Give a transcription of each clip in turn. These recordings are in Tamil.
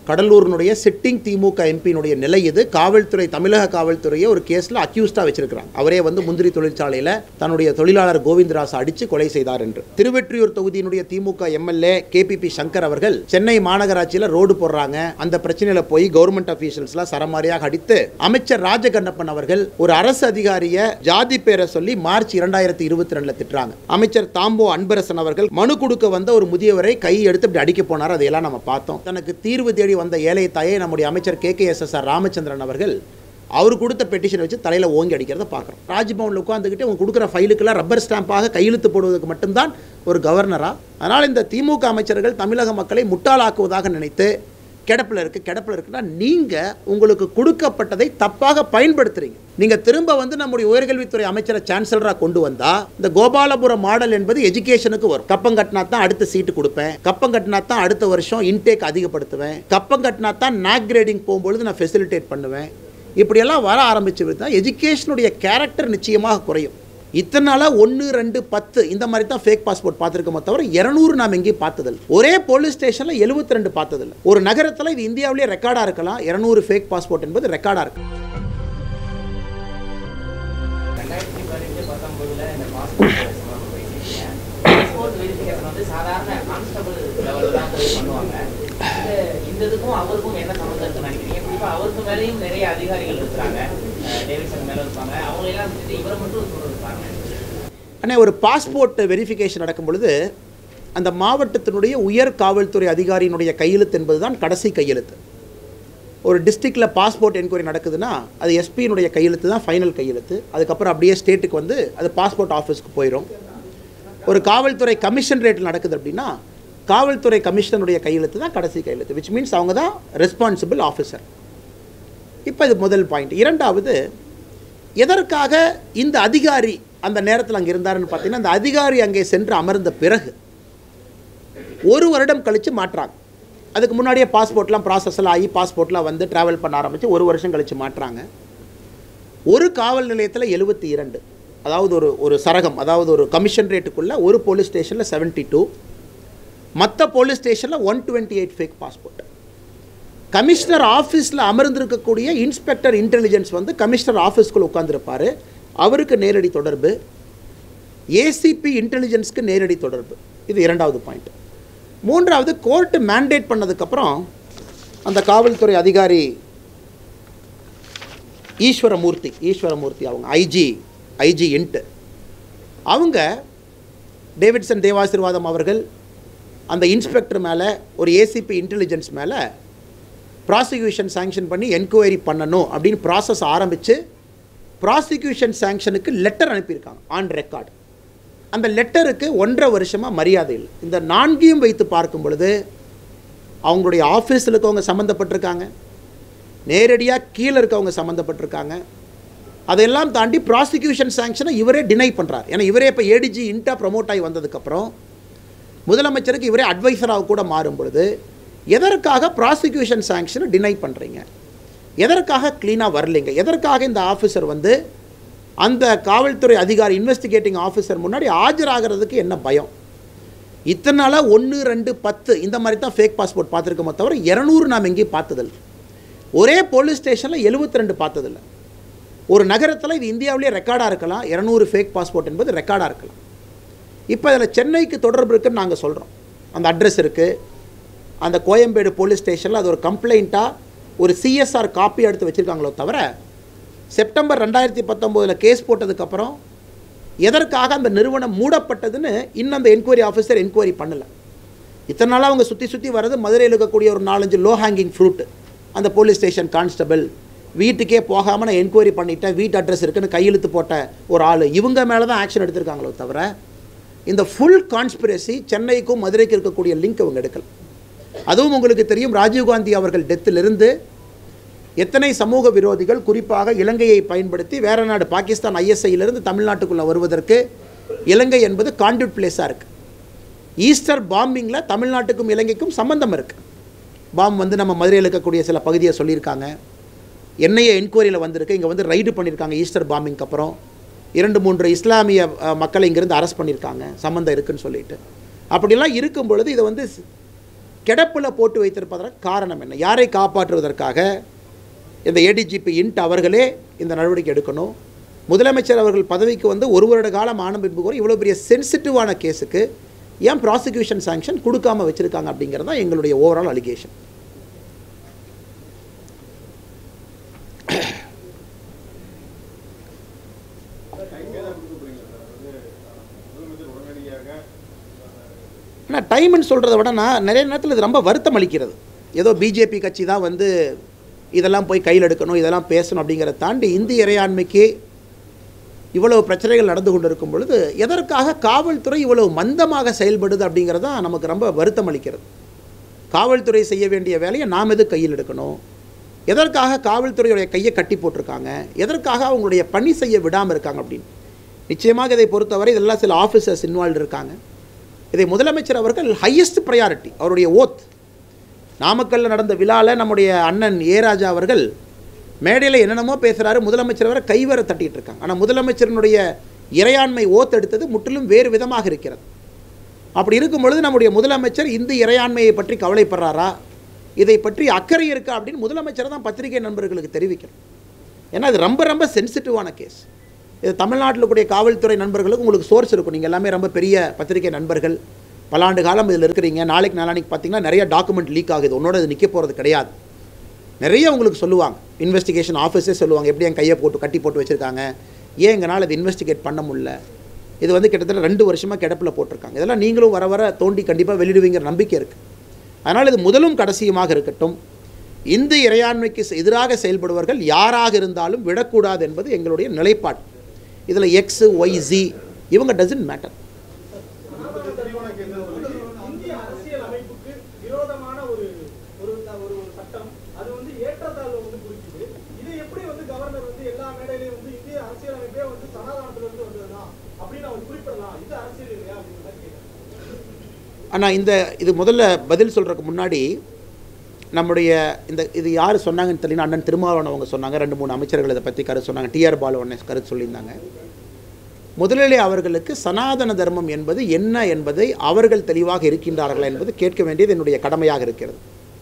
கடலூரினுடைய சிட்டிங் திமுக எம்பியினுடைய நிலை இது காவல்துறை தமிழக காவல்துறையை ஒரு கேஸில் அக்யூஸ்டாக வச்சிருக்கிறாங்க அவரே வந்து முந்திரி தொழிற்சாலையில் தன்னுடைய தொழிலாளர் கோவிந்தராஸ் அடித்து கொலை செய்தார் என்று திருவெற்றியூர் தொகுதியினுடைய திமுக எம்எல்ஏ கேபிபி சங்கர் அவர்கள் சென்னை மாநகராட்சியில் ரோடு போடுறாங்க அந்த பிரச்சனையில் போய் கவர்மெண்ட் அஃபீஷியல்ஸ்லாம் சரமாரியாக அடித்து அமைச்சர் ராஜகண்ணப்பன் அவர்கள் ஒரு அரசு அதிகாரியை ஜாதி பேரை சொல்லி மார்ச் இரண்டாயிரத்தி இருபத்தி ரெண்டுல திட்டுறாங்க அமைச்சர் தாம்போ அன்பரசன் அவர்கள் மனு கொடுக்க வந்த ஒரு முதியவரை கை எடுத்து இப்படி அடிக்க போனார் அதையெல்லாம் நம்ம பார்த்தோம் தனக்கு தீர்வு தேடி வந்த ஏழை தாயை நம்முடைய அமைச்சர் K K S S R Ramachandran அவர்கள் அவர் கொடுத்த பெட்டிஷன் வச்சு தலையில் ஓங்கி அடிக்கிறத பார்க்குறோம் ராஜ்பவனில் உட்காந்துக்கிட்டு அவங்க கொடுக்குற ஃபைலுக்கெல்லாம் ரப்பர் ஸ்டாம்பாக கையெழுத்து போடுவதற்கு மட்டும்தான் ஒரு கவர்னரா அதனால் இந்த திமுக அமைச்சர்கள் தமிழக மக்களை முட்டாளாக்குவதாக நினைத்து கிடப்பில் இருக்கு கிடப்பில் இருக்குன்னா நீங்கள் உங்களுக்கு கொடுக்கப்பட்டதை தப்பாக பயன்படுத்துறீங்க நீங்கள் திரும்ப வந்து நம்முடைய உயர்கல்வித்துறை அமைச்சரை சான்சலராக கொண்டு வந்தா இந்த கோபாலபுரம் மாடல் என்பது எஜுகேஷனுக்கு வரும் கப்பம் கட்டினா தான் அடுத்த சீட்டு கொடுப்பேன் கப்பம் கட்டினா தான் அடுத்த வருஷம் இன்டேக் அதிகப்படுத்துவேன் கப்பம் கட்டினா தான் நாக் கிரேடிங் போகும்பொழுது நான் ஃபெசிலிட்டேட் பண்ணுவேன் இப்படியெல்லாம் வர ஆரம்பிச்சு தான் எஜுகேஷனுடைய கேரக்டர் நிச்சயமாக குறையும் இத்தனை நாளாக ஒன்று ரெண்டு பத்து இந்த மாதிரி தான் ஃபேக் பாஸ்போர்ட் பார்த்துருக்கோமோ தவிர இரநூறு நாம் எங்கேயும் பார்த்ததில்ல ஒரே போலீஸ் ஸ்டேஷனில் எழுபத்தி ரெண்டு பார்த்ததில்ல ஒரு நகரத்தில் இது இந்தியாவிலேயே ரெக்கார்டாக இருக்கலாம் இரநூறு ஃபேக் பாஸ்போர்ட் என்பது ரெக்கார்டாக இருக்கு ரெண்டாயிரத்தி பதினெட்டு பத்தொன்பதுல இந்த பாஸ்போர்ட் சம்பந்தமா பேசியிருக்கீங்க பாஸ்போர்ட் வெரிஃபிகேஷன் வந்து சாதாரண கான்ஸ்டபிள் லெவலில் தான் போய் பண்ணுவாங்க இந்த இந்த இதுக்கும் அவருக்கும் என்ன சம்மந்தம் இருக்குன்னு நினைக்கிறீங்க குறிப்பா அவருக்கு மேலேயும் நிறைய அதிகாரிகள் இருக்கிறாங்க அஹ் டேவிட்சன் மேல இருப்பாங்க அவங்க எல்லாம் விட்டுட்டு இவரை மட்டும் சொல்லிருப்பாங்க அண்ணே ஒரு பாஸ்போர்ட் வெரிஃபிகேஷன் நடக்கும் பொழுது அந்த மாவட்டத்தினுடைய உயர் காவல்துறை அதிகாரியினுடைய கையெழுத்து என்பது தான் கடைசி கையெழுத்து ஒரு டிஸ்ட்ரிக்டில் பாஸ்போர்ட் என்கொயரி நடக்குதுன்னா அது எஸ்பியினுடைய கையெழுத்து தான் ஃபைனல் கையெழுத்து அதுக்கப்புறம் அப்படியே ஸ்டேட்டுக்கு வந்து அது பாஸ்போர்ட் ஆஃபீஸ்க்கு போயிடும் ஒரு காவல்துறை கமிஷன் ரேட்டில் நடக்குது அப்படின்னா காவல்துறை கமிஷனருடைய கையெழுத்து தான் கடைசி கையெழுத்து விச் மீன்ஸ் அவங்க தான் ரெஸ்பான்சிபிள் ஆஃபீஸர் இப்போ இது முதல் பாயிண்ட் இரண்டாவது எதற்காக இந்த அதிகாரி அந்த நேரத்தில் அங்கே இருந்தாருன்னு பார்த்தீங்கன்னா அந்த அதிகாரி அங்கே சென்று அமர்ந்த பிறகு ஒரு வருடம் கழித்து மாற்றுறாங்க அதுக்கு முன்னாடியே பாஸ்போர்ட்லாம் ப்ராசஸ்லாம் ஆகி பாஸ்போர்ட்லாம் வந்து ட்ராவல் பண்ண ஆரம்பித்து ஒரு வருஷம் கழித்து மாற்றுறாங்க ஒரு காவல் நிலையத்தில் எழுபத்தி இரண்டு அதாவது ஒரு ஒரு சரகம் அதாவது ஒரு கமிஷன் ரேட்டுக்குள்ளே ஒரு போலீஸ் ஸ்டேஷனில் செவன்ட்டி டூ மற்ற போலீஸ் ஸ்டேஷனில் one twenty eight fake passport commissioner ஆஃபீஸில் அமர்ந்திருக்கக்கூடிய இன்ஸ்பெக்டர் இன்டெலிஜென்ஸ் வந்து கமிஷனர் ஆஃபீஸ்க்குள்ள உட்காந்துருப்பார் அவருக்கு நேரடி தொடர்பு ஏசிபி இன்டெலிஜென்ஸ்க்கு நேரடி தொடர்பு இது இரண்டாவது பாயிண்ட் மூன்றாவது கோர்ட்டு மேண்டேட் பண்ணதுக்கப்புறம் அந்த காவல்துறை அதிகாரி ஈஸ்வரமூர்த்தி ஈஸ்வரமூர்த்தி அவங்க ஐஜி ஐஜி இன்ட்டு அவங்க டேவிட்சன் தேவாசிர்வாதம் அவர்கள் அந்த இன்ஸ்பெக்டர் மேலே ஒரு ஏசிபி இன்டெலிஜென்ஸ் மேலே ப்ராசிக்யூஷன் சாங்ஷன் பண்ணி என்கொயரி பண்ணணும் அப்படின்னு ப்ராசஸ் ஆரம்பித்து ப்ராசிக்யூஷன் சாங்ஷனுக்கு லெட்டர் அனுப்பியிருக்காங்க ஆன் ரெக்கார்டு அந்த லெட்டருக்கு ஒன்றரை வருஷமாக மரியாதை இல்லை இந்த நான்கையும் வைத்து பார்க்கும் பொழுது அவங்களுடைய ஆஃபீஸில் இருக்கவங்க சம்மந்தப்பட்டிருக்காங்க நேரடியாக கீழே இருக்கவங்க சம்மந்தப்பட்டிருக்காங்க அதையெல்லாம் தாண்டி ப்ராசிக்யூஷன் சாங்ஷனை இவரே டினை பண்ணுறார் ஏன்னா இவரே இப்போ ஏடிஜி இன்டா ப்ரமோட் ஆகி வந்ததுக்கப்புறம் முதலமைச்சருக்கு இவரே அட்வைசராக கூட மாறும் பொழுது எதற்காக ப்ராசிக்யூஷன் சாங்ஷனை டினை பண்ணுறீங்க எதற்காக க்ளீனாக வரலைங்க எதற்காக இந்த ஆஃபீஸர் வந்து அந்த காவல்துறை அதிகாரி இன்வெஸ்டிகேட்டிங் ஆஃபீஸர் முன்னாடி ஆஜராகிறதுக்கு என்ன பயம் இத்தனை நாளாக ஒன்று ரெண்டு பத்து இந்த மாதிரி தான் ஃபேக் பாஸ்போர்ட் பார்த்துருக்கோமோ தவிர இரநூறு நாம் எங்கேயும் பார்த்ததில்ல ஒரே போலீஸ் ஸ்டேஷனில் எழுபத்தி ரெண்டு பார்த்ததில்ல ஒரு நகரத்தில் இது இந்தியாவிலேயே ரெக்கார்டாக இருக்கலாம் இரநூறு ஃபேக் பாஸ்போர்ட் என்பது ரெக்கார்டாக இருக்கலாம் இப்போ இதில் சென்னைக்கு தொடர்பு இருக்குன்னு நாங்கள் சொல்கிறோம் அந்த அட்ரஸ் இருக்குது அந்த கோயம்பேடு போலீஸ் ஸ்டேஷனில் அது ஒரு கம்ப்ளைண்ட்டாக ஒரு சிஎஸ்ஆர் காப்பி எடுத்து வச்சுருக்காங்களோ தவிர செப்டம்பர் ரெண்டாயிரத்தி பத்தொம்போதில் கேஸ் போட்டதுக்கப்புறம் எதற்காக அந்த நிறுவனம் மூடப்பட்டதுன்னு இன்னும் அந்த என்கொயரி ஆஃபீஸர் என்கொயரி பண்ணலை இத்தனை நாளாக அவங்க சுற்றி சுற்றி வர்றது மதுரையில் இருக்கக்கூடிய ஒரு நாலஞ்சு லோ ஹேங்கிங் ஃப்ரூட் அந்த போலீஸ் ஸ்டேஷன் கான்ஸ்டபிள் வீட்டுக்கே போகாமல் நான் என்கொயரி பண்ணிட்டேன் வீட்டு அட்ரஸ் இருக்குன்னு கையெழுத்து போட்ட ஒரு ஆள் இவங்க மேலே தான் ஆக்ஷன் எடுத்திருக்காங்களோ தவிர இந்த ஃபுல் கான்ஸ்பிரசி சென்னைக்கும் மதுரைக்கு இருக்கக்கூடிய லிங்க் அவங்க எடுக்கல அதுவும் உங்களுக்கு தெரியும் ராஜீவ்காந்தி அவர்கள் டெத்திலிருந்து எத்தனை சமூக விரோதிகள் குறிப்பாக இலங்கையை பயன்படுத்தி வேற நாடு பாகிஸ்தான் ஐஎஸ்ஐயிலிருந்து தமிழ்நாட்டுக்குள்ளே வருவதற்கு இலங்கை என்பது கான்ட்ரிட் பிளேஸாக இருக்குது ஈஸ்டர் பாம்பிங்கில் தமிழ்நாட்டுக்கும் இலங்கைக்கும் சம்பந்தம் இருக்குது பாம் வந்து நம்ம மதுரையில் இருக்கக்கூடிய சில பகுதியை சொல்லியிருக்காங்க என்ஐஏ என்கொயரியில் வந்திருக்கு இங்கே வந்து ரைடு பண்ணியிருக்காங்க ஈஸ்டர் பாம்பிங்க்கு அப்புறம் இரண்டு மூன்று இஸ்லாமிய அஹ், மக்களை இங்கேருந்து அரெஸ்ட் பண்ணியிருக்காங்க சம்மந்தம் இருக்குன்னு சொல்லிட்டு அப்படிலாம் இருக்கும் பொழுது இதை வந்து கிடப்பில் போட்டு வைத்திருப்பதற்கு காரணம் என்ன யாரை காப்பாற்றுவதற்காக இந்த ஏடிஜிபி இன்ட் அவர்களே இந்த நடவடிக்கை எடுக்கணும் முதலமைச்சர் அவர்கள் பதவிக்கு வந்து ஒரு வருட காலம் ஆன பின்பு கூட இவ்வளோ பெரிய சென்சிட்டிவான கேஸுக்கு ஏன் ப்ராசிக்யூஷன் சாங்ஷன் கொடுக்காம வச்சுருக்காங்க அப்படிங்கிறது தான் எங்களுடைய ஓவரால் அலிகேஷன் ஆனால் டைம்னு சொல்கிறத விட நான் நிறைய நேரத்தில் இது ரொம்ப வருத்தம் அளிக்கிறது ஏதோ பிஜேபி கட்சி தான் வந்து இதெல்லாம் போய் கையில் எடுக்கணும் இதெல்லாம் பேசணும் அப்படிங்கிறத தாண்டி இந்திய இறையாண்மைக்கு இவ்வளவு பிரச்சனைகள் நடந்து கொண்டு இருக்கும் பொழுது எதற்காக காவல்துறை இவ்வளவு மந்தமாக செயல்படுது அப்படிங்கிறது தான் நமக்கு ரொம்ப வருத்தம் அளிக்கிறது காவல்துறை செய்ய வேண்டிய வேலையை நாம் எது கையில் எடுக்கணும் எதற்காக காவல்துறையுடைய கையை கட்டி போட்டிருக்காங்க எதற்காக அவங்களுடைய பணி செய்ய விடாமல் இருக்காங்க அப்படின்னு நிச்சயமாக இதை பொறுத்தவரை இதெல்லாம் சில ஆஃபீஸர்ஸ் இன்வால்வ் இருக்காங்க இதை முதலமைச்சர் அவர்கள் ஹையஸ்ட் ப்ரையாரிட்டி அவருடைய ஓத் நாமக்கல்ல நடந்த விழாவில் நம்முடைய அண்ணன் ஏ ராஜா அவர்கள் மேடையில் என்னென்னமோ பேசுகிறாரு முதலமைச்சர் வரை கைவர தட்டிட்டு இருக்காங்க ஆனால் முதலமைச்சரினுடைய இறையாண்மை ஓத் எடுத்தது முற்றிலும் வேறு விதமாக இருக்கிறது அப்படி இருக்கும் பொழுது நம்முடைய முதலமைச்சர் இந்த இறையாண்மையை பற்றி கவலைப்படுறாரா இதை பற்றி அக்கறை இருக்கா அப்படின்னு முதலமைச்சர் தான் பத்திரிகை நண்பர்களுக்கு தெரிவிக்கணும் ஏன்னா இது ரொம்ப ரொம்ப சென்சிட்டிவான கேஸ் இது தமிழ்நாட்டில் கூடிய காவல்துறை நண்பர்களுக்கு உங்களுக்கு சோர்ஸ் இருக்கும் நீங்கள் எல்லாமே ரொம்ப பெரிய பத்திரிகை நண்பர்கள் பல ஆண்டு காலம் இதில் இருக்கிறீங்க நாளைக்கு நாளானிக்கு பார்த்தீங்கன்னா நிறைய டாக்குமெண்ட் லீக் ஆகுது உன்னோட இது நிற்க போகிறது கிடையாது நிறைய உங்களுக்கு சொல்லுவாங்க இன்வெஸ்டிகேஷன் ஆஃபீஸே சொல்லுவாங்க எப்படி என் கையை போட்டு கட்டி போட்டு வச்சுருக்காங்க ஏன் எங்களால் இது இன்வெஸ்டிகேட் பண்ண முடியல இது வந்து கிட்டத்தட்ட ரெண்டு வருஷமாக கிடப்பில் போட்டிருக்காங்க இதெல்லாம் நீங்களும் வர வர தோண்டி கண்டிப்பாக வெளியிடுவீங்கிற நம்பிக்கை இருக்குது அதனால் இது முதலும் கடைசியுமாக இருக்கட்டும் இந்த இறையாண்மைக்கு எதிராக செயல்படுவர்கள் யாராக இருந்தாலும் விடக்கூடாது என்பது எங்களுடைய நிலைப்பாடு இதில் எக்ஸ் ஒய் ஜி இவங்க டசன்ட் மேட்டர் இந்திய அரசியல் அமைப்புக்கு விரோதமான ஒரு ஒரு த- ஒரு ஒரு சட்டம் அது வந்து ஏற்றத்தாழ்வை வந்து குறிக்குது இதை எப்படி வந்து கவர்னர் வந்து எல்லா மேடையிலையும் வந்து இந்திய அரசியல் அமைப்பே வந்து சனாதானத்துல இருந்து வந்ததுதான் அப்படின்னு அவர் குறிப்பிடலாம் இது அரசியல் இல்லையா அப்படிங்கிற மாதிரி கேட்குறேன் ஆனால் இந்த இது முதல்ல பதில் சொல்கிறதுக்கு முன்னாடி நம்முடைய இந்த இது யார் சொன்னாங்கன்னு தெரியல அண்ணன் திருமாவளவன் அவங்க சொன்னாங்க ரெண்டு மூணு அமைச்சர்கள் இதை பற்றி கருத்து சொன்னாங்க டிஆர் பாலவன் கருத்து சொல்லியிருந்தாங்க முதலிலே அவர்களுக்கு சனாதன தர்மம் என்பது என்ன என்பதை அவர்கள் தெளிவாக இருக்கின்றார்களா என்பது கேட்க வேண்டியது என்னுடைய கடமையாக இருக்கிறது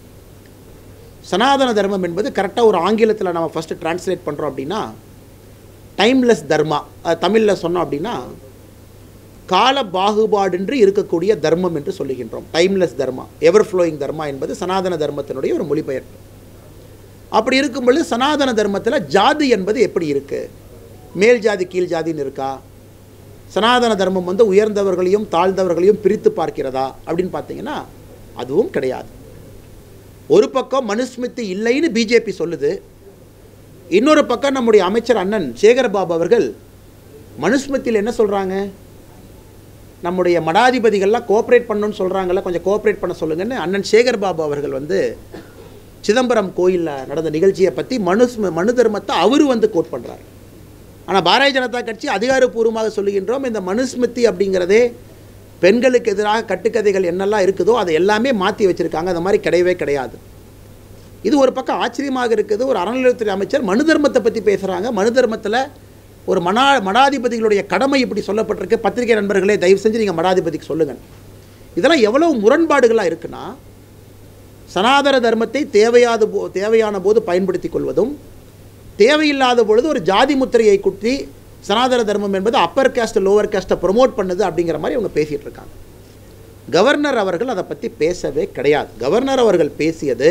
சனாதன தர்மம் என்பது கரெக்டாக ஒரு ஆங்கிலத்தில் நம்ம ஃபஸ்ட்டு டிரான்ஸ்லேட் பண்ணுறோம் அப்படின்னா டைம்லெஸ் தர்மா தமிழில் சொன்னோம் அப்படின்னா கால பாகுபாடின்றி இருக்கக்கூடிய தர்மம் என்று சொல்லுகின்றோம் டைம்லெஸ் தர்மா எவர் ஃப்ளோயிங் தர்மா என்பது சனாதன தர்மத்தினுடைய ஒரு மொழிபெயர்ப்பு அப்படி இருக்கும் பொழுது சனாதன தர்மத்தில் ஜாதி என்பது எப்படி இருக்குது மேல் ஜாதி கீழ் ஜாதின்னு இருக்கா சனாதன தர்மம் வந்து உயர்ந்தவர்களையும் தாழ்ந்தவர்களையும் பிரித்து பார்க்கிறதா அப்படின்னு பார்த்தீங்கன்னா அதுவும் கிடையாது ஒரு பக்கம் மனுஸ்மிருதி இல்லைன்னு பிஜேபி சொல்லுது இன்னொரு பக்கம் நம்முடைய அமைச்சர் அண்ணன் சேகர்பாபு அவர்கள் மனுஸ்மிருதியில் என்ன சொல்கிறாங்க நம்முடைய மடாதிபதிகள்லாம் கோஆப்ரேட் பண்ணணும்னு சொல்கிறாங்கல்ல கொஞ்சம் கோஆப்ரேட் பண்ண சொல்லுங்கன்னு அண்ணன் சேகர் பாபு அவர்கள் வந்து சிதம்பரம் கோயிலில் நடந்த நிகழ்ச்சியை பற்றி மனு மனு தர்மத்தை அவர் வந்து கோட் பண்ணுறாரு ஆனால் பாரதிய ஜனதா கட்சி அதிகாரப்பூர்வமாக சொல்லுகின்றோம் இந்த மனுஸ்மிருதி அப்படிங்கிறதே பெண்களுக்கு எதிராக கட்டுக்கதைகள் என்னெல்லாம் இருக்குதோ அதை எல்லாமே மாற்றி வச்சுருக்காங்க அந்த மாதிரி கிடையவே கிடையாது இது ஒரு பக்கம் ஆச்சரியமாக இருக்குது ஒரு அறநிலையத்துறை அமைச்சர் மனு தர்மத்தை பற்றி பேசுகிறாங்க மனு தர்மத்தில் ஒரு மனா மடாதிபதிகளுடைய கடமை இப்படி சொல்லப்பட்டிருக்கு பத்திரிகை நண்பர்களே தயவு செஞ்சு நீங்கள் மடாதிபதிக்கு சொல்லுங்கள் இதெல்லாம் எவ்வளவு முரண்பாடுகளாக இருக்குன்னா சனாதன தர்மத்தை தேவையாத போ தேவையான போது பயன்படுத்தி கொள்வதும் தேவையில்லாத பொழுது ஒரு ஜாதி முத்திரையை குத்தி சனாதன தர்மம் என்பது அப்பர் கேஸ்ட் லோவர் கேஸ்ட்டை ப்ரொமோட் பண்ணுது அப்படிங்கிற மாதிரி அவங்க பேசிகிட்டு இருக்காங்க கவர்னர் அவர்கள் அதை பற்றி பேசவே கிடையாது கவர்னர் அவர்கள் பேசியது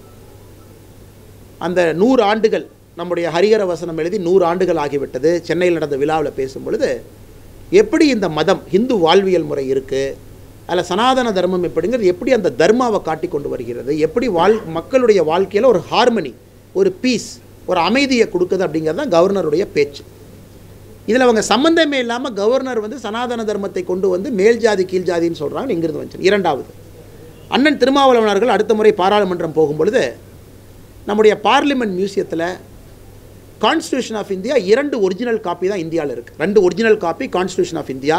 அந்த நூறு ஆண்டுகள் நம்முடைய ஹரிஹர வசனம் எழுதி நூறு ஆண்டுகள் ஆகிவிட்டது சென்னையில் நடந்த விழாவில் பேசும் பொழுது எப்படி இந்த மதம் இந்து வாழ்வியல் முறை இருக்குது அதில் சனாதன தர்மம் எப்படிங்கிறது எப்படி அந்த தர்மாவை காட்டி கொண்டு வருகிறது எப்படி வாழ் மக்களுடைய வாழ்க்கையில் ஒரு ஹார்மனி ஒரு பீஸ் ஒரு அமைதியை கொடுக்குது அப்படிங்கிறது தான் கவர்னருடைய பேச்சு இதில் அவங்க சம்பந்தமே இல்லாமல் கவர்னர் வந்து சனாதன தர்மத்தை கொண்டு வந்து மேல் ஜாதி கீழ் ஜாதின்னு சொல்கிறாங்க இங்கிருந்து வந்துச்சு இரண்டாவது அண்ணன் திருமாவளவனர்கள் அடுத்த முறை பாராளுமன்றம் போகும்பொழுது நம்முடைய பார்லிமெண்ட் மியூசியத்தில் கான்ஸ்டியூஷன் ஆஃப் இந்தியா இரண்டு ஒரிஜினல் காப்பி தான் இந்தியாவில் இருக்குது ரெண்டு original copy constitution of India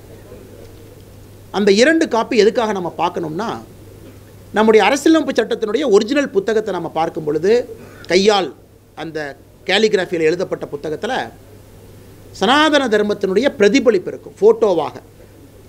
அந்த இரண்டு காப்பி எதுக்காக நம்ம பார்க்கணும்னா நம்முடைய அரசியலமைப்பு சட்டத்தினுடைய ஒரிஜினல் புத்தகத்தை நம்ம பார்க்கும் பொழுது கையால் அந்த கேலிகிராஃபியில் எழுதப்பட்ட புத்தகத்தில் சனாதன தர்மத்தினுடைய பிரதிபலிப்பு இருக்கும் ஃபோட்டோவாக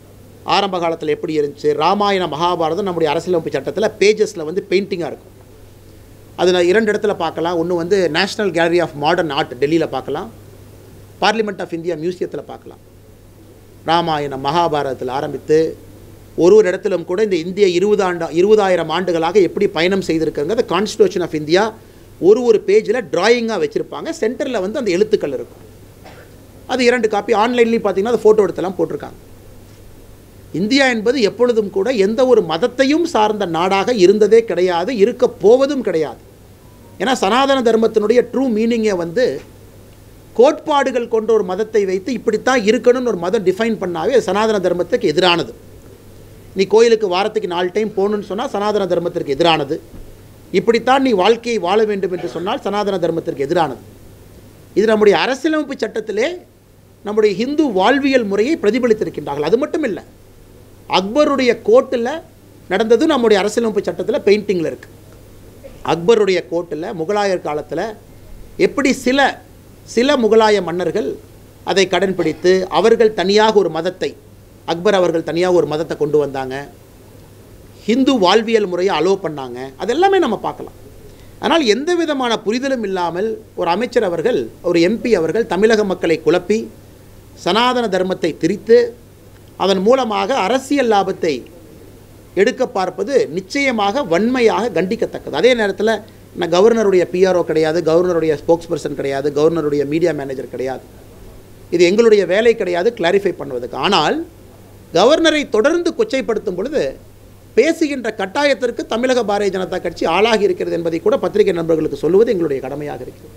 ஆரம்ப காலத்தில் எப்படி இருந்துச்சு ராமாயண மகாபாரதம் நம்முடைய அரசியலமைப்பு சட்டத்தில் பேஜஸில் வந்து பெயிண்டிங்காக இருக்கும் அது நான் இரண்டு இடத்துல பார்க்கலாம் ஒன்று வந்து national gallery of modern art டெல்லியில் பார்க்கலாம் பார்லிமெண்ட் ஆஃப் இந்தியா மியூசியத்தில் பார்க்கலாம் ராமாயணம் மகாபாரதத்தில் ஆரம்பித்து ஒரு ஒரு இடத்திலும் கூட இந்த இந்திய இருபது ஆண்டு இருபதாயிரம் ஆண்டுகளாக எப்படி பயணம் செய்திருக்காங்க அந்த கான்ஸ்டியூஷன் ஆஃப் இந்தியா ஒரு ஒரு பேஜில் டிராயிங்காக வச்சுருப்பாங்க சென்டரில் வந்து அந்த எழுத்துக்கள் இருக்கும் அது இரண்டு காப்பி ஆன்லைன்லேயும் பார்த்தீங்கன்னா அது ஃபோட்டோ எடுத்தெல்லாம் போட்டிருக்காங்க இந்தியா என்பது எப்பொழுதும் கூட எந்த ஒரு மதத்தையும் சார்ந்த நாடாக இருந்ததே கிடையாது இருக்க போவதும் கிடையாது ஏன்னா சனாதன தர்மத்தினுடைய ட்ரூ மீனிங்கை வந்து கோட்பாடுகள் கொண்ட ஒரு மதத்தை வைத்து இப்படித்தான் இருக்கணும்னு ஒரு மதம் டிஃபைன் பண்ணாவே அது சனாதன தர்மத்துக்கு எதிரானது நீ கோயிலுக்கு வாரத்துக்கு நாலு டைம் போகணும்னு சொன்னால் சனாதன தர்மத்திற்கு எதிரானது இப்படித்தான் நீ வாழ்க்கையை வாழ வேண்டும் என்று சொன்னால் சனாதன தர்மத்திற்கு எதிரானது இது நம்முடைய அரசியலமைப்பு சட்டத்திலே நம்முடைய ஹிந்து வாழ்வியல் முறையை பிரதிபலித்திருக்கின்றார்கள் அது மட்டும் இல்லை அக்பருடைய கோட்டில் நடந்தது நம்முடைய அரசியலமைப்பு சட்டத்தில் பெயிண்டிங்கில் இருக்குது அக்பருடைய கோட்டில் முகலாயர் காலத்தில் எப்படி சில சில முகலாய மன்னர்கள் அதை கடைப்பிடித்து அவர்கள் தனியாக ஒரு மதத்தை அக்பர் அவர்கள் தனியாக ஒரு மதத்தை கொண்டு வந்தாங்க ஹிந்து வாழ்வியல் முறையை அலோ பண்ணாங்க அதெல்லாமே நம்ம பார்க்கலாம் ஆனால் எந்த விதமான புரிதலும் இல்லாமல் ஒரு அமைச்சர் அவர்கள் ஒரு எம்பி அவர்கள் தமிழக மக்களை குழப்பி சனாதன தர்மத்தை திரித்து அதன் மூலமாக அரசியல் லாபத்தை எடுக்க பார்ப்பது நிச்சயமாக வன்மையாக கண்டிக்கத்தக்கது அதே நேரத்தில் நான் கவர்னருடைய பிஆர்ஓ கிடையாது கவர்னருடைய ஸ்போக்ஸ் பர்சன் கிடையாது கவர்னருடைய மீடியா மேனேஜர் கிடையாது இது எங்களுடைய வேலை கிடையாது கிளாரிஃபை பண்ணுவதற்கு ஆனால் கவர்னரை தொடர்ந்து கொச்சைப்படுத்தும் பொழுது பேசுகின்ற கட்டாயத்திற்கு தமிழக பாரதிய ஜனதா கட்சி ஆளாகி இருக்கிறது என்பதை கூட பத்திரிகை நண்பர்களுக்கு சொல்லுவது எங்களுடைய கடமையாக இருக்கிறது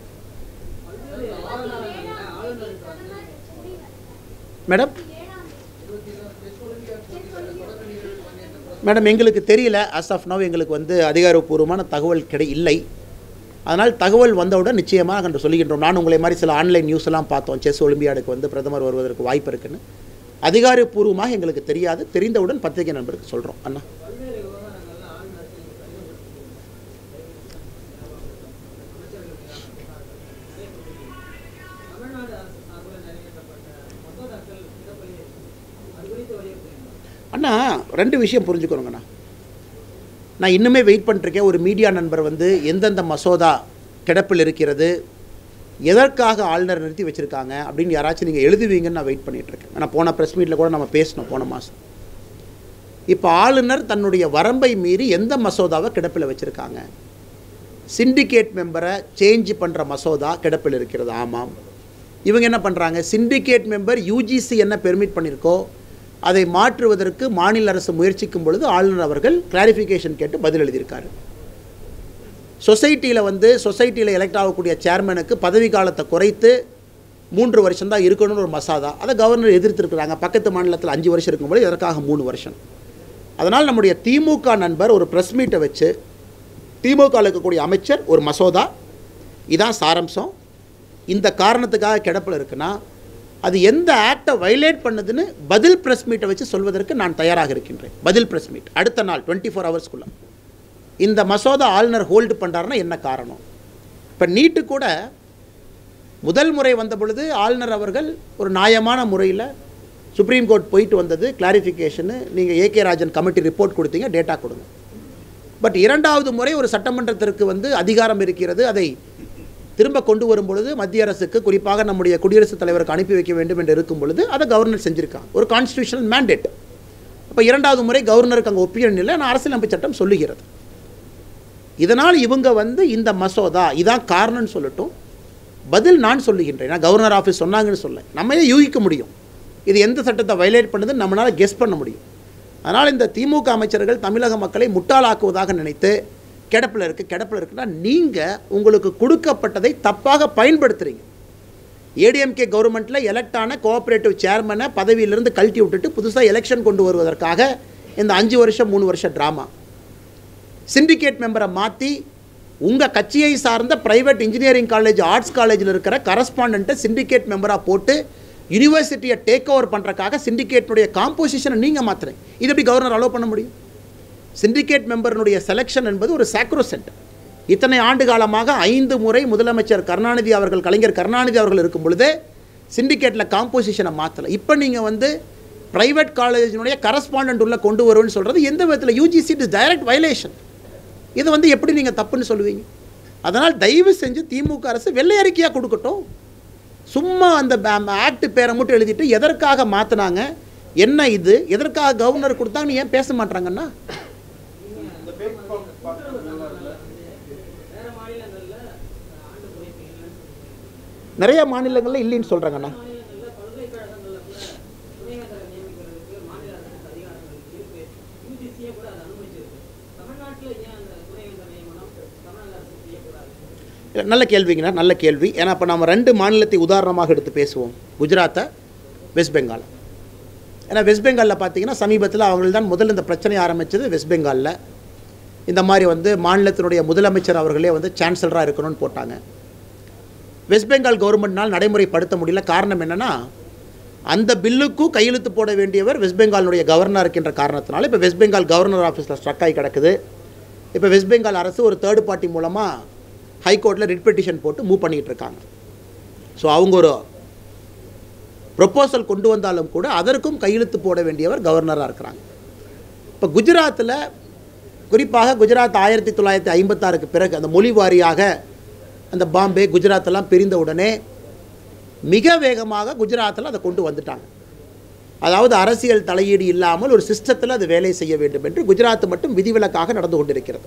மேடம் மேடம் எங்களுக்கு தெரியல அஸ் ஆஃப் நவ் எங்களுக்கு வந்து அதிகாரப்பூர்வமான தகவல் கிடை இல்லை அதனால் தகவல் வந்தவுடன் நிச்சயமாக என்று சொல்லுகின்றோம் நான் உங்களை மாதிரி சில ஆன்லைன் நியூஸ் எல்லாம் பார்த்தோம் செஸ் ஒலிம்பியாடுக்கு வந்து பிரதமர் வருவதற்கு வாய்ப்பு இருக்குன்னு அதிகாரப்பூர்வமாக எங்களுக்கு தெரியாது தெரிந்தவுடன் பத்திரிகை நண்பருக்கு சொல்கிறோம் அண்ணா அண்ணா ரெண்டு விஷயம் புரிஞ்சுக்கணுங்கண்ணா நான் இன்னுமே வெயிட் பண்ணிருக்கேன் ஒரு மீடியா நண்பர் வந்து எந்தெந்த மசோதா கிடப்பில் இருக்கிறது எதற்காக ஆளுநர் நிறுத்தி வச்சுருக்காங்க அப்படின்னு யாராச்சும் நீங்கள் எழுதுவீங்கன்னு நான் வெயிட் பண்ணிகிட்ருக்கேன் ஆனால் போன ப்ரெஸ் மீட்டில் கூட நம்ம பேசினோம் போன மாதம் இப்போ ஆளுநர் தன்னுடைய வரம்பை மீறி எந்த மசோதாவை கிடப்பில் வச்சுருக்காங்க சிண்டிகேட் மெம்பரை சேஞ்ச் பண்ணுற மசோதா கிடப்பில் இருக்கிறது ஆமாம் இவங்க என்ன பண்ணுறாங்க சிண்டிகேட் மெம்பர் யூஜிசி என்ன பெர்மிட் பண்ணியிருக்கோ அதை மாற்றுவதற்கு மாநில அரசு முயற்சிக்கும் பொழுது ஆளுநர் அவர்கள் கிளாரிஃபிகேஷன் கேட்டு பதில் எழுதியிருக்காரு சொசைட்டியில் வந்து சொசைட்டியில் எலெக்ட் ஆகக்கூடிய சேர்மனுக்கு பதவி காலத்தை குறைத்து மூன்று வருஷம் தான் இருக்கணும்னு ஒரு மசாதா அதை கவர்னர் எதிர்த்திருக்கிறாங்க பக்கத்து மாநிலத்தில் அஞ்சு வருஷம் இருக்கும்போது இதற்காக மூணு வருஷம் அதனால் நம்முடைய திமுக நண்பர் ஒரு ப்ரெஸ் மீட்டை வச்சு திமுக இருக்கக்கூடிய அமைச்சர் ஒரு மசோதா இதான் சாரம்சம் இந்த காரணத்துக்காக கிடப்பில் இருக்குன்னா அது எந்த ஆக்டை வயலேட் பண்ணுதுன்னு பதில் ப்ரெஸ் மீட்டை வச்சு சொல்வதற்கு நான் தயாராக இருக்கின்றேன் பதில் ப்ரெஸ் மீட் அடுத்த நாள் டுவெண்ட்டி ஃபோர் ஹவர்ஸ்க்குள்ளே இந்த மசோதா ஆளுநர் ஹோல்டு பண்ணுறாருன்னா என்ன காரணம் இப்போ நீட்டு கூட முதல் முறை வந்த பொழுது ஆளுநர் அவர்கள் ஒரு நியாயமான முறையில் சுப்ரீம் கோர்ட் போயிட்டு வந்தது கிளாரிஃபிகேஷனு நீங்கள் ஏகே ராஜன் கமிட்டி ரிப்போர்ட் கொடுத்தீங்க டேட்டா கொடுங்க பட் இரண்டாவது முறை ஒரு சட்டமன்றத்திற்கு வந்து அதிகாரம் இருக்கிறது அதை திரும்ப கொண்டு வரும் பொழுது மத்திய அரசுக்கு குறிப்பாக நம்முடைய குடியரசுத் தலைவருக்கு அனுப்பி வைக்க வேண்டும் என்று இருக்கும் பொழுது அதை கவர்னர் செஞ்சிருக்காங்க ஒரு கான்ஸ்டியூஷனல் மேண்டேட் அப்போ இரண்டாவது முறை கவர்னருக்கு அங்கே ஒப்பியன் இல்லை ஆனால் அரசியலமைப்பு சட்டம் சொல்லுகிறது இதனால் இவங்க வந்து இந்த மசோதா இதான் காரணம்னு சொல்லட்டும் பதில் நான் சொல்லுகின்றேன் நான் கவர்னர் ஆஃபீஸ் சொன்னாங்கன்னு சொல்ல நம்மளே யூகிக்க முடியும் இது எந்த சட்டத்தை வயலேட் பண்ணுதுன்னு நம்மளால் கெஸ் பண்ண முடியும் அதனால் இந்த திமுக அமைச்சர்கள் தமிழக மக்களை முட்டாளாக்குவதாக நினைத்து கிடப்பில் இருக்குது கிடப்பில் இருக்குன்னா நீங்கள் உங்களுக்கு கொடுக்கப்பட்டதை தப்பாக பயன்படுத்துகிறீங்க ஏடிஎம்கே கவர்மெண்ட்டில் எலெக்ட் ஆன கோஆப்ரேட்டிவ் சேர்மனை பதவியிலிருந்து கழட்டி விட்டுட்டு புதுசாக எலெக்ஷன் கொண்டு வருவதற்காக இந்த அஞ்சு வருஷம் மூணு வருஷம் ட்ராமா சிண்டிகேட் மெம்பரை மாற்றி உங்கள் கட்சியை சார்ந்த ப்ரைவேட் இன்ஜினியரிங் காலேஜ் ஆர்ட்ஸ் காலேஜில் இருக்கிற கரஸ்பாண்டண்ட்டை சிண்டிகேட் மெம்பராக போட்டு யூனிவர்சிட்டியை டேக் ஓவர் பண்ணுறக்காக சிண்டிகேட்னுடைய காம்போசிஷனை நீங்கள் மாற்றுறீங்க இது எப்படி கவர்னர் அலோவ் பண்ண முடியும் சிண்டிகேட் மெம்பர்னுடைய செலெக்ஷன் என்பது ஒரு சாக்ரோசென்ட் இத்தனை ஆண்டு காலமாக ஐந்து முறை முதலமைச்சர் கருணாநிதி அவர்கள் கலைஞர் கருணாநிதி அவர்கள் இருக்கும் பொழுது சிண்டிகேட்டில் காம்போசிஷனை மாற்றலை இப்போ நீங்கள் வந்து ப்ரைவேட் காலேஜினுடைய கரஸ்பாண்டன்ட் உள்ள கொண்டு வருவேன்னு சொல்கிறது எந்த விதத்தில் UGC it is direct violation இதை வந்து எப்படி நீங்கள் தப்புன்னு சொல்லுவீங்க அதனால் தயவு செஞ்சு திமுக அரசு வெள்ளை அறிக்கையாக கொடுக்கட்டும் சும்மா அந்த ஆக்ட் பேரை மட்டும் எழுதிட்டு எதற்காக மாற்றினாங்க என்ன இது எதற்காக கவர்னர் கொடுத்தாங்கன்னு ஏன் பேச மாட்டாங்கன்னா இந்த fake pump பார்த்தீங்கன்னா இல்ல. வேற மாநிலங்கள்ல ஆண்டு குறைப்பு இல்லைன்னு சொல்லியிருக்காங்க. நிறைய மாநிலங்களில் இல்லைன்னு சொல்கிறாங்கண்ணா மாநிலங்கள்ல பல்கலைக்கழகங்கள்ல கூட துணைவேந்தரை நியமிக்கிறதுக்கு மாநில அரசுக்கு அதிகாரங்கள் இருக்கு யூஜிசியே கூட அதை அனுமதிச்சிருக்கு தமிழ்நாட்டுல ஏன் அந்த துணைவேந்தர் நியமனம் தமிழக அரசு செய்யக்கூடாது இல்ல, நல்ல கேள்விங்கண்ணா நல்ல கேள்வி ஏன்னா இப்போ நம்ம ரெண்டு மாநிலத்தை உதாரணமாக எடுத்து பேசுவோம் குஜராத்தை வெஸ்ட் பெங்கால் ஏன்னா வெஸ்ட் பெங்காலில் பார்த்தீங்கன்னா சமீபத்தில் அவர்கள் தான் முதல்ல இந்த பிரச்சனையை ஆரம்பித்தது வெஸ்ட் பெங்காலில் இந்த மாதிரி வந்து மாநிலத்தினுடைய முதலமைச்சர் அவர்களே வந்து சான்சலராக இருக்கணும்னு போட்டாங்க வெஸ்ட் பெங்கால் கவர்மெண்ட்னால் நடைமுறைப்படுத்த முடியல காரணம் என்னென்னா அந்த பில்லுக்கும் கையெழுத்து போட வேண்டியவர் வெஸ்ட் பெங்காலினுடைய கவர்னர் இருக்கின்ற காரணத்தினால இப்போ வெஸ்ட் பெங்கால் கவர்னர் ஆஃபீஸில் ஸ்ட்ரக் ஆகி கிடக்குது இப்போ வெஸ்ட் பெங்கால் அரசு ஒரு தேர்ட் பார்ட்டி மூலமாக ஹைகோர்ட்டில் ரிட் பெட்டிஷன் போட்டு மூவ் பண்ணிகிட்டு இருக்காங்க ஸோ அவங்க ஒரு ப்ரொப்போசல் கொண்டு வந்தாலும் கூட அதற்கும் கையெழுத்து போட வேண்டியவர் கவர்னராக இருக்கிறாங்க இப்போ குஜராத்தில் குறிப்பாக குஜராத் ஆயிரத்தி தொள்ளாயிரத்தி ஐம்பத்தாறுக்கு பிறகு அந்த மொழி வாரியாக அந்த பாம்பே குஜராத் எல்லாம் பிரிந்த உடனே மிக வேகமாக குஜராத்தில் அதை கொண்டு வந்துட்டாங்க அதாவது அரசியல் தலையீடு இல்லாமல் ஒரு சிஸ்டத்தில் அது வேலை செய்ய வேண்டும் என்று குஜராத் மட்டும் விதிவிலக்காக நடந்து கொண்டிருக்கிறது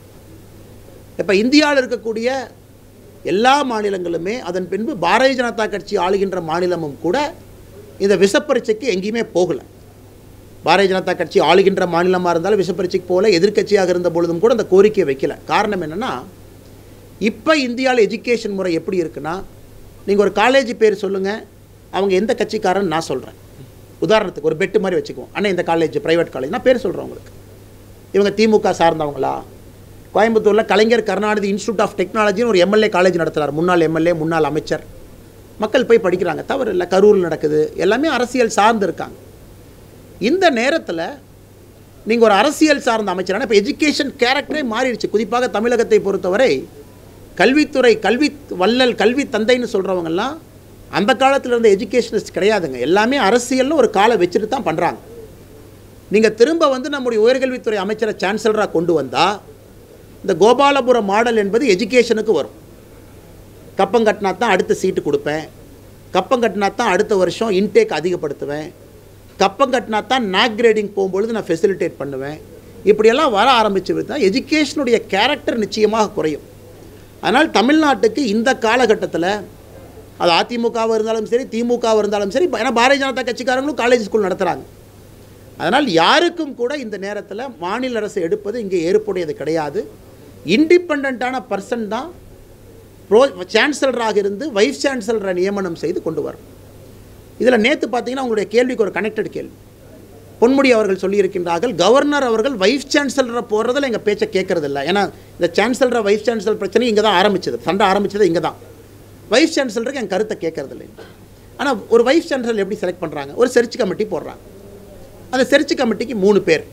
இப்போ இந்தியாவில் இருக்கக்கூடிய எல்லா மாநிலங்களுமே அதன் பின்பு பாரதிய ஜனதா கட்சி ஆளுகின்ற மாநிலமும் கூட இந்த விஷப்பரீட்சைக்கு எங்கேயுமே போகலை பாரதிய ஜனதா கட்சி ஆளுகின்ற மாநிலமாக இருந்தாலும் விஷப்பரீட்சைக்கு போகல எதிர்க்கட்சியாக இருந்த பொழுதும் கூட அந்த கோரிக்கையை வைக்கல காரணம் என்னென்னா இப்போ இந்தியாவில் எஜுகேஷன் முறை எப்படி இருக்குன்னா நீங்கள் ஒரு காலேஜ் பேர் சொல்லுங்கள் அவங்க எந்த கட்சிக்காரன்னு நான் சொல்கிறேன் உதாரணத்துக்கு ஒரு பெட்டு மாதிரி வச்சுக்குவோம் அண்ணா இந்த காலேஜ் ப்ரைவேட் காலேஜ் நான் பேர் சொல்கிறேன் உங்களுக்கு இவங்க திமுக சார்ந்தவங்களா கோயம்புத்தூரில் கலைஞர் கருணாநிதி இன்ஸ்டியூட் ஆஃப் டெக்னாலஜின்னு ஒரு எம்எல்ஏ காலேஜ் நடத்துகிறார் முன்னாள் எம்எல்ஏ முன்னாள் அமைச்சர் மக்கள் போய் படிக்கிறாங்க தவறு இல்லை கரூரில் நடக்குது எல்லாமே அரசியல் சார்ந்து இருக்காங்க இந்த நேரத்தில் நீங்கள் ஒரு அரசியல் சார்ந்த அமைச்சரான இப்போ எஜுகேஷன் கேரக்டரே மாறிடுச்சு குறிப்பாக தமிழகத்தை பொறுத்தவரை கல்வித்துறை கல்வி வள்ளல் கல்வி தந்தைன்னு சொல்கிறவங்கெல்லாம் அந்த காலத்தில் இருந்த எஜுகேஷனிஸ்ட் கிடையாதுங்க எல்லாமே அரசியல்னு ஒரு காலை வச்சுட்டு தான் பண்ணுறாங்க நீங்கள் திரும்ப வந்து நம்முடைய உயர்கல்வித்துறை அமைச்சரை சான்சலராக கொண்டு வந்தால் இந்த கோபாலபுரம் மாடல் என்பது எஜுகேஷனுக்கு வரும் கப்பம் கட்டினா தான் அடுத்த சீட்டு கொடுப்பேன் கப்பம் கட்டினா தான் அடுத்த வருஷம் இன்டேக் அதிகப்படுத்துவேன் கப்பம் கட்டினா தான் நாக் கிரேடிங் போகும்பொழுது நான் ஃபெசிலிட்டேட் பண்ணுவேன் இப்படியெல்லாம் வர ஆரம்பிச்சு தான் எஜுகேஷனுடைய கேரக்டர் நிச்சயமாக குறையும் அதனால் தமிழ்நாட்டுக்கு இந்த காலகட்டத்தில் அது அதிமுகவாக இருந்தாலும் சரி திமுகவாக இருந்தாலும் சரி ஏன்னா பாரதிய ஜனதா கட்சிக்காரங்களும் காலேஜ் ஸ்கூல் நடத்துகிறாங்க அதனால் யாருக்கும் கூட இந்த நேரத்தில் மாநில அரசு எடுப்பது இங்கே ஏற்புடையது கிடையாது இண்டிபெண்ட்டான பர்சன் தான் ப்ரோ சான்சலராக இருந்து வைஸ் சான்சலரை நியமனம் செய்து கொண்டு வரும் இதில் நேற்று பார்த்தீங்கன்னா உங்களுடைய கேள்விக்கு ஒரு கனெக்டட் கேள்வி பொன்முடி அவர்கள் சொல்லியிருக்கின்றார்கள் கவர்னர் அவர்கள் வைஸ் சான்சலரை போடுறதில் எங்கள் பேச்சை கேட்கறது இல்லை ஏன்னா இந்த சான்சலரை வைஸ் சான்சலர் பிரச்சனை இங்கே தான் ஆரம்பிச்சது சண்டை ஆரம்பிச்சது இங்கே தான் வைஸ் சான்சலருக்கு என் கருத்தை கேட்கறது இல்லை ஆனால் ஒரு வைஸ் சான்சலர் எப்படி செலக்ட் பண்ணுறாங்க ஒரு சர்ச் கமிட்டி போடுறாங்க அந்த சர்ச் கமிட்டிக்கு மூணு பேர்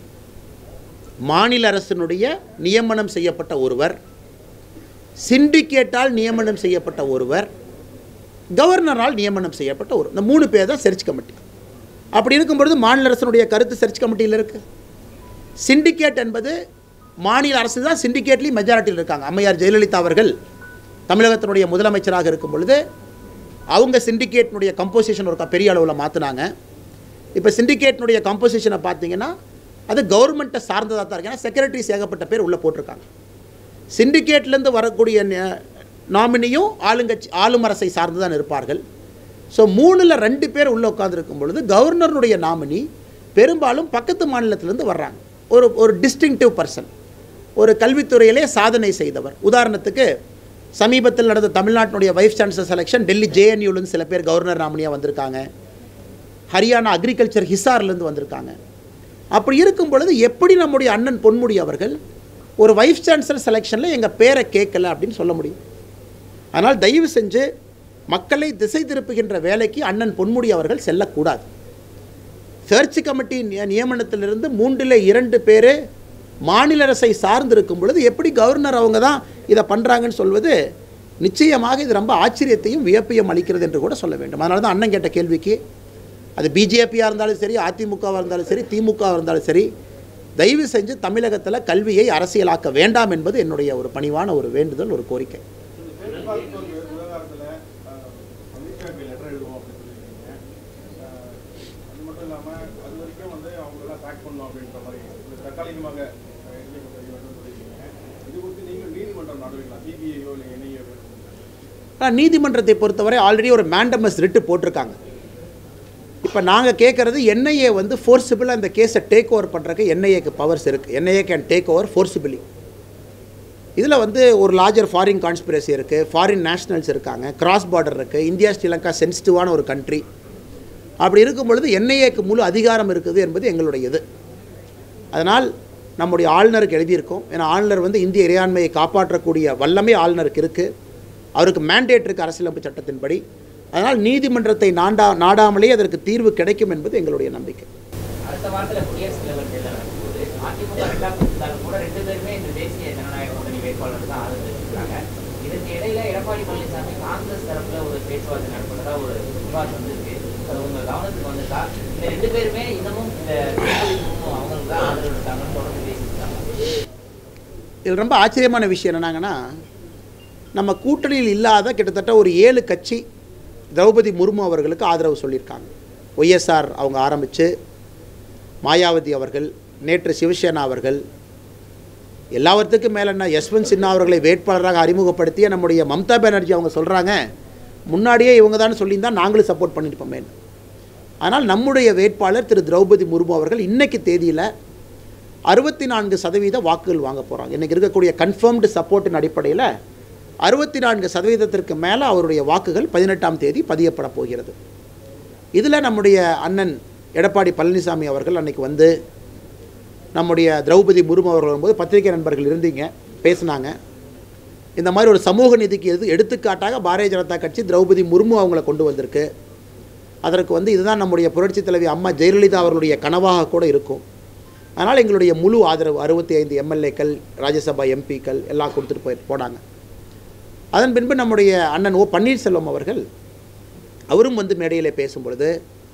மாநில அரசினுடைய நியமனம் செய்யப்பட்ட ஒருவர் சிண்டிகேட்டால் நியமனம் செய்யப்பட்ட ஒருவர் கவர்னரால் நியமனம் செய்யப்பட்ட ஒரு இந்த மூணு பேர் தான் சர்ச் கமிட்டி அப்படி இருக்கும்பொழுது மாநில அரசினுடைய கருத்து சர்ச் கமிட்டியில் இருக்குது சிண்டிகேட் என்பது மாநில அரசு தான் சிண்டிகேட்லேயும் மெஜாரிட்டியில் இருக்காங்க அம்மையார் ஜெயலலிதா அவர்கள் தமிழகத்தினுடைய முதலமைச்சராக இருக்கும் பொழுது அவங்க சிண்டிகேட்னுடைய கம்போசிஷன் ஒரு க- பெரிய அளவில் மாற்றினாங்க இப்போ சிண்டிகேட்னுடைய கம்போசிஷனை பார்த்தீங்கன்னா அது கவர்மெண்ட்டை சார்ந்ததாக தான் இருக்கு ஏன்னா செக்ரட்டரிஸ் ஏகப்பட்ட பேர் உள்ளே போட்டிருக்காங்க சிண்டிகேட்லேருந்து வரக்கூடிய நாமினியும் ஆளுங்கட்சி ஆளும் அரசை சார்ந்து தான் இருப்பார்கள் ஸோ மூணில் ரெண்டு பேர் உள்ளே உட்காந்துருக்கும் பொழுது கவர்னருடைய நாமினி பெரும்பாலும் பக்கத்து மாநிலத்திலேருந்து வர்றாங்க ஒரு ஒரு டிஸ்டிங்டிவ் பர்சன் ஒரு கல்வித்துறையிலே சாதனை செய்தவர் உதாரணத்துக்கு சமீபத்தில் நடந்த தமிழ்நாட்டினுடைய வைஸ் சான்சலர் செலெக்ஷன் டெல்லி ஜேஎன்யூலேருந்து சில பேர் கவர்னர் நாமினியாக வந்திருக்காங்க ஹரியானா அக்ரிகல்ச்சர் ஹிசார்லேருந்து வந்திருக்காங்க அப்படி இருக்கும் பொழுது எப்படி நம்முடைய அண்ணன் பொன்முடி அவர்கள் ஒரு வைஸ் சான்சலர் செலெக்ஷனில் எங்கள் பேரை கேட்கல அப்படின்னு சொல்ல முடியும் அதனால் தயவு செஞ்சு மக்களை திசை திருப்புகின்ற வேலைக்கு அண்ணன் பொன்முடி அவர்கள் செல்லக்கூடாது சர்ச் கமிட்டி நிய- நியமனத்திலிருந்து மூன்றில் இரண்டு பேர் மாநில அரசை சார்ந்திருக்கும் பொழுது எப்படி கவர்னர் அவங்க தான் இதை பண்ணுறாங்கன்னு சொல்வது நிச்சயமாக இது ரொம்ப ஆச்சரியத்தையும் வியப்பையும் அளிக்கிறது என்று கூட சொல்ல வேண்டும் அதனால தான் அண்ணன் கேட்ட கேள்விக்கு அது பிஜேபியாக இருந்தாலும் சரி அதிமுகவாக இருந்தாலும் சரி திமுகவாக இருந்தாலும் சரி தயவு செஞ்சு தமிழகத்தில் கல்வியை அரசியலாக்க வேண்டாம் என்பது என்னுடைய ஒரு பணிவான ஒரு வேண்டுதல் ஒரு கோரிக்கை இந்த பெண் பாஸ்போர்ட் விவகாரத்தில் அமித்ஷாக்கு லெட்டர் எழுதுவோம் அப்படின்னு சொல்லியிருக்கீங்க அஹ், அது மட்டும் இல்லாமல் அது வரைக்கும் வந்து அவங்களெல்லாம் பேக் பண்ணணும் அப்படின்ற மாதிரி ஒரு தற்காலிகமாக என்ஐஏ வேண்டும் சொல்லியிருக்கீங்க இது குறித்து நீங்கள் நீதிமன்றம் நாடுவீங்களா சிபிஐயோ இல்லை என்ஐஏ ஆனால் நீதிமன்றத்தை பொறுத்தவரை ஆல்ரெடி ஒரு மேண்டமஸ் ரிட்டு போட்டிருக்காங்க இப்போ நாங்கள் கேட்குறது என்ஐஏ வந்து ஃபோர்ஸிபிளாக இந்த கேஸை டேக் ஓவர் பண்ணுறக்கு என்ஐஏக்கு பவர்ஸ் இருக்குது NIA can take over forcibly இதில் வந்து ஒரு லார்ஜர் ஃபாரின் கான்ஸ்பிரசி இருக்குது ஃபாரின் நேஷனல்ஸ் இருக்காங்க கிராஸ் பார்டர் இருக்குது இந்தியா ஸ்ரீலங்கா சென்சிட்டிவான ஒரு கண்ட்ரி அப்படி இருக்கும் பொழுது என்ஐஏக்கு முழு அதிகாரம் இருக்குது என்பது எங்களுடைய இது அதனால் நம்முடைய ஆளுநருக்கு எழுதியிருக்கோம் ஏன்னா ஆளுநர் வந்து இந்திய இறையாண்மையை காப்பாற்றக்கூடிய வல்லமை ஆளுநருக்கு இருக்குது அவருக்கு மேண்டேட் இருக்குது அரசியலமைப்பு சட்டத்தின்படி அதனால் நீதிமன்றத்தை நாண்டா நாடாமலே அதற்கு தீர்வு கிடைக்கும் என்பது எங்களுடைய நம்பிக்கை அடுத்த வாரத்துல குடியரசுத் தலைவர் தேர்தல் நடக்கும்போது அதிமுக ரெண்டாம் இருந்தாலும் கூட ரெண்டு பேருமே இந்த தேசிய ஜனநாயக கூட்டணி வேட்பாளர் தான் ஆதரவு தெரிவிக்கிறாங்க இதற்கு இடையில எடப்பாடி பழனிசாமி காங்கிரஸ் தரப்புல ஒரு பேச்சுவார்த்தை நடப்பதா ஒரு புகார் வந்திருக்கு அது உங்க கவனத்துக்கு வந்திருக்கா இந்த ரெண்டு பேருமே இன்னமும் இந்த திரௌபதி முர்மு அவங்களுக்கு தான் ஆதரவு இருக்காங்கன்னு தொடர்ந்து பேசியிருக்காங்க இதில் ரொம்ப ஆச்சரியமான விஷயம் என்னன்னாங்கன்னா நம்ம கூட்டணியில் இல்லாத கிட்டத்தட்ட ஒரு ஏழு கட்சி திரௌபதி முர்மு அவர்களுக்கு ஆதரவு சொல்லியிருக்காங்க ஒய்எஸ்ஆர் அவங்க ஆரம்பித்து மாயாவதி அவர்கள் நேற்று சிவசேனா அவர்கள் எல்லாவற்றுக்கும் மேலே என்ன யஸ்வந்த் சின்ஹா அவர்களை வேட்பாளராக அறிமுகப்படுத்திய நம்முடைய மம்தா பானர்ஜி அவங்க சொல்கிறாங்க முன்னாடியே இவங்க தான் சொல்லியிருந்தா நாங்களும் சப்போர்ட் பண்ணியிருப்போமே ஆனால் நம்முடைய வேட்பாளர் திரு திரௌபதி முர்மு அவர்கள் இன்னைக்கு தேதியில் அறுபத்தி நான்கு சதவீத வாக்குகள் வாங்க போகிறாங்க இன்றைக்கி இருக்கக்கூடிய கன்ஃபர்ம்டு சப்போர்ட்டின் அடிப்படையில் அறுபத்தி நான்கு சதவீதத்திற்கு மேலே அவருடைய வாக்குகள் பதினெட்டாம் தேதி பதியப்பட போகிறது இதில் நம்முடைய அண்ணன் எடப்பாடி பழனிசாமி அவர்கள் அன்னைக்கு வந்து நம்முடைய திரௌபதி முர்மு அவர்கள் வரும்போது பத்திரிகை நண்பர்கள் இருந்தீங்க பேசுனாங்க இந்த மாதிரி ஒரு சமூக நீதிக்கு எது எடுத்துக்காட்டாக பாரதிய ஜனதா கட்சி திரௌபதி முர்மு அவங்கள கொண்டு வந்திருக்கு அதற்கு வந்து இதுதான் நம்முடைய புரட்சி தலைவி அம்மா ஜெயலலிதா அவர்களுடைய கனவாக கூட இருக்கும் அதனால் எங்களுடைய முழு ஆதரவு அறுபத்தி ஐந்து எம்எல்ஏக்கள் ராஜ்யசபா எம்பிக்கள் எல்லாம் கொடுத்துட்டு போய் போனாங்க அதன் பின்பு நம்முடைய அண்ணன் ஓ பன்னீர்செல்வம் அவர்கள் அவரும் வந்து மேடையில் பேசும்பொழுது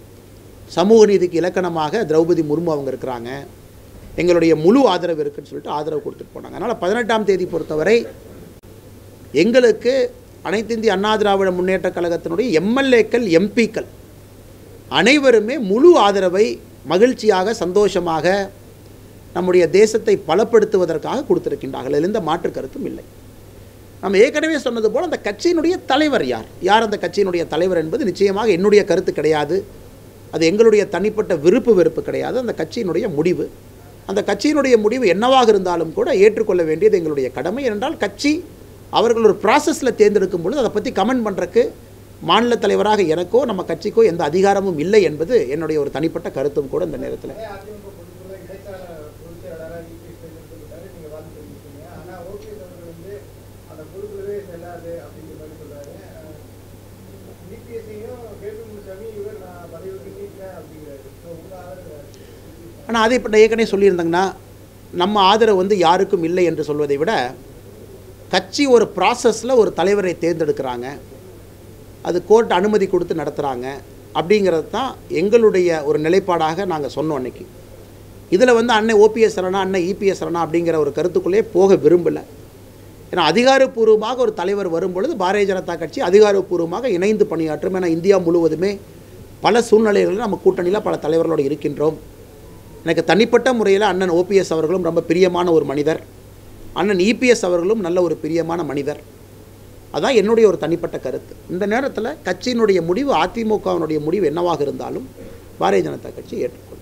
சமூக நீதிக்கு இலக்கணமாக திரௌபதி முர்மு அவங்க இருக்கிறாங்க எங்களுடைய முழு ஆதரவு இருக்குன்னு சொல்லிட்டு ஆதரவு கொடுத்துட்டு போனாங்க அதனால் பதினெட்டாம் தேதி பொறுத்தவரை எங்களுக்கு அனைத்து இந்திய அண்ணா திராவிட முன்னேற்ற கழகத்தினுடைய எம்எல்ஏக்கள் எம்பிக்கள் அனைவருமே முழு ஆதரவை மகிழ்ச்சியாக சந்தோஷமாக நம்முடைய தேசத்தை பலப்படுத்துவதற்காக கொடுத்திருக்கின்றார்கள் அதில் எந்த மாற்று கருத்தும் இல்லை நம்ம ஏற்கனவே சொன்னது போல் அந்த கட்சியினுடைய தலைவர் யார் யார் அந்த கட்சியினுடைய தலைவர் என்பது நிச்சயமாக என்னுடைய கருத்து கிடையாது அது எங்களுடைய தனிப்பட்ட விருப்பு வெறுப்பு கிடையாது அந்த கட்சியினுடைய முடிவு அந்த கட்சியினுடைய முடிவு என்னவாக இருந்தாலும் கூட ஏற்றுக்கொள்ள வேண்டியது எங்களுடைய கடமை ஏனென்றால் கட்சி அவர்கள் ஒரு ப்ராசஸில் தேர்ந்தெடுக்கும் பொழுது அதை பற்றி கமெண்ட் பண்ணுறக்கு மாநில தலைவராக எனக்கோ நம்ம கட்சிக்கோ எந்த அதிகாரமும் இல்லை என்பது என்னுடைய ஒரு தனிப்பட்ட கருத்தும் கூட இந்த நேரத்தில் அதிமுக பொறுத்தவரை இடைக்கால பொதுச் செயலாளராக இபிஎஸ் தேர்ந்தெடுக்கப்பட்டாரு நீங்க வாழ்த்து தெரிவிச்சீங்க ஆனா ஓபிஎஸ் அவர்கள் வந்து அந்த பொறுப்புலவே செல்லாது அப்படிங்கிற மாதிரி சொல்றாரு இபிஎஸ்சியும் கேபி முனுசாமி இவர் நான் பதவி விட்டு நீக்கிறேன் அப்படிங்கிறாரு ஸோ உங்க ஆதரவு ஆனால் அதை இப்போ நான் ஏற்கனவே சொல்லியிருந்தேங்கன்னா நம்ம ஆதரவு வந்து யாருக்கும் இல்லை என்று சொல்வதை விட கட்சி ஒரு ப்ராசஸில் ஒரு தலைவரை தேர்ந்தெடுக்கிறாங்க அது கோர்ட் அனுமதி கொடுத்து நடத்துகிறாங்க அப்படிங்கிறது தான் எங்களுடைய ஒரு நிலைப்பாடாக நாங்கள் சொன்னோம் அன்னைக்கு இதில் வந்து அன்னை ஓபிஎஸ் சரணா அன்னை இபிஎஸ் சரணா அப்படிங்கிற ஒரு கருத்துக்குள்ளே போக விரும்பலை ஏன்னா அதிகாரப்பூர்வமாக ஒரு தலைவர் வரும்பொழுது பாரதிய ஜனதா கட்சி அதிகாரப்பூர்வமாக இணைந்து பணியாற்றும் ஏன்னா இந்தியா முழுவதுமே பல சூழ்நிலைகளில் நம்ம கூட்டணியில் பல தலைவர்களோடு இருக்கின்றோம் எனக்கு தனிப்பட்ட முறையில் அண்ணன் ஓபிஎஸ் அவர்களும் ரொம்ப பிரியமான ஒரு மனிதர் அண்ணன் இபிஎஸ் அவர்களும் நல்ல ஒரு பிரியமான மனிதர் அதான் என்னுடைய ஒரு தனிப்பட்ட கருத்து இந்த நேரத்தில் கட்சியினுடைய முடிவு அதிமுகவினுடைய முடிவு என்னவாக இருந்தாலும் பாரதிய ஜனதா கட்சி ஏற்றுக்கொள்ளும்